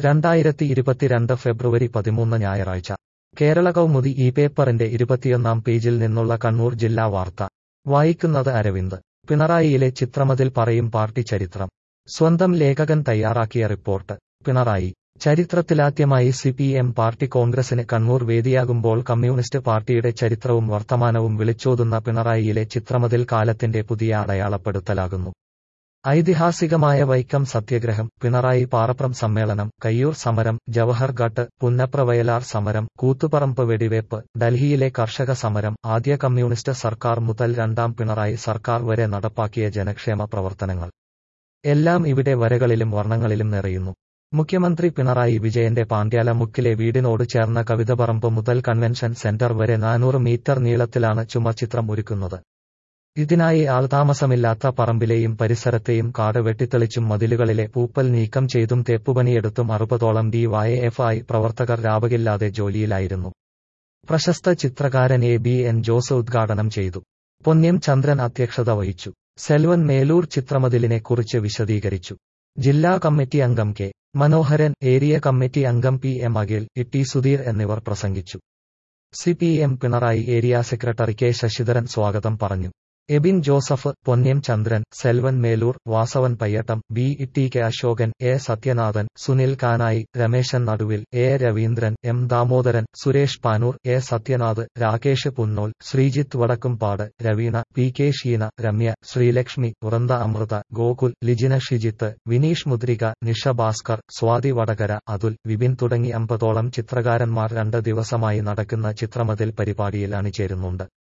രണ്ടായിരത്തി ഇരുപത്തിരണ്ട് ഫെബ്രുവരി പതിമൂന്ന് ഞായറാഴ്ച കേരള കൗമുദി ഈ പേപ്പറിന്റെ ഇരുപത്തിയൊന്നാം പേജിൽ നിന്നുള്ള കണ്ണൂർ ജില്ലാ വാർത്ത വായിക്കുന്നത് അരവിന്ദ് പിണറായിയിലെ ചിത്രമതിൽ പറയും പാർട്ടി ചരിത്രം സ്വന്തം ലേഖകൻ തയ്യാറാക്കിയ റിപ്പോർട്ട് പിണറായി ചരിത്രത്തിലാദ്യമായി സി പി എം പാർട്ടി കോൺഗ്രസിന് കണ്ണൂർ വേദിയാകുമ്പോൾ കമ്മ്യൂണിസ്റ്റ് പാർട്ടിയുടെ ചരിത്രവും വർത്തമാനവും വിളിച്ചോതുന്ന പിണറായിയിലെ ചിത്രമതിൽ കാലത്തിന്റെ പുതിയ അടയാളപ്പെടുത്തലാകുന്നു ഐതിഹാസികമായ വൈക്കം സത്യഗ്രഹം പിണറായി പാറപ്രം സമ്മേളനം കയ്യൂർ സമരം ജവഹർഘട്ട് പുന്നപ്ര വയലാർ സമരം കൂത്തുപറമ്പ് വെടിവെപ്പ് ഡൽഹിയിലെ കർഷക സമരം ആദ്യ കമ്മ്യൂണിസ്റ്റ് സർക്കാർ മുതൽ രണ്ടാം പിണറായി സർക്കാർ വരെ നടപ്പാക്കിയ ജനക്ഷേമ പ്രവർത്തനങ്ങൾ എല്ലാം ഇവിടെ വരകളിലും വർണ്ണങ്ങളിലും നിറയുന്നു മുഖ്യമന്ത്രി പിണറായി വിജയന്റെ പാണ്ഡ്യാല മുക്കിലെ വീടിനോട് ചേർന്ന കവിതപറമ്പ് മുതൽ കൺവെൻഷൻ സെന്റർ വരെ നാനൂറ് മീറ്റർ നീളത്തിലാണ് ചുമചിത്രം ഒരുക്കുന്നത് ഇതിനായി ആൾതാമസമില്ലാത്ത പറമ്പിലെയും പരിസരത്തെയും കാട് വെട്ടിത്തെളിച്ചും മതിലുകളിലെ പൂപ്പൽ നീക്കം ചെയ്തും തേപ്പുപണിയെടുത്തും അറുപതോളം ഡി വൈ എഫ് ഐ പ്രവർത്തകർ രാപകില്ലാതെ ജോലിയിലായിരുന്നു പ്രശസ്ത ചിത്രകാരൻ എ ബി എൻ ജോസ് ഉദ്ഘാടനം ചെയ്തു പൊന്ന്യം ചന്ദ്രൻ അധ്യക്ഷത വഹിച്ചു സെൽവൻ മേലൂർ ചിത്രമതിലിനെ കുറിച്ച് വിശദീകരിച്ചു ജില്ലാ കമ്മിറ്റി അംഗം കെ മനോഹരൻ ഏരിയ കമ്മിറ്റി അംഗം P M Akhil T Sudheer എന്നിവർ പ്രസംഗിച്ചു C P M Pinarayi area secretary K Sasidharan സ്വാഗതം പറഞ്ഞു Ebin Joseph Ponnyam Chandran Selvan Melur Vasavan Payyattam B T K Asokan A Sathyanathan Sunil Kanayi Rameshan Naduvil A Raveendran M Damodaran Suresh Panoor A Sathyanath Rakesh Punnol Sreejith Vadakkumpad Raveena P K Sheena Ramya Sreelakshmi Vrinda Amritha Gokul Lijina Shijith Vineesh Mudrika Nisha Bhaskar Swathi Vadakara Athul Vipin തുടങ്ങി അമ്പതോളം ചിത്രകാരന്മാർ രണ്ട് ദിവസമായി നടക്കുന്ന ചിത്രമതിൽ പരിപാടിയിൽ അണിചേരുന്നുണ്ട്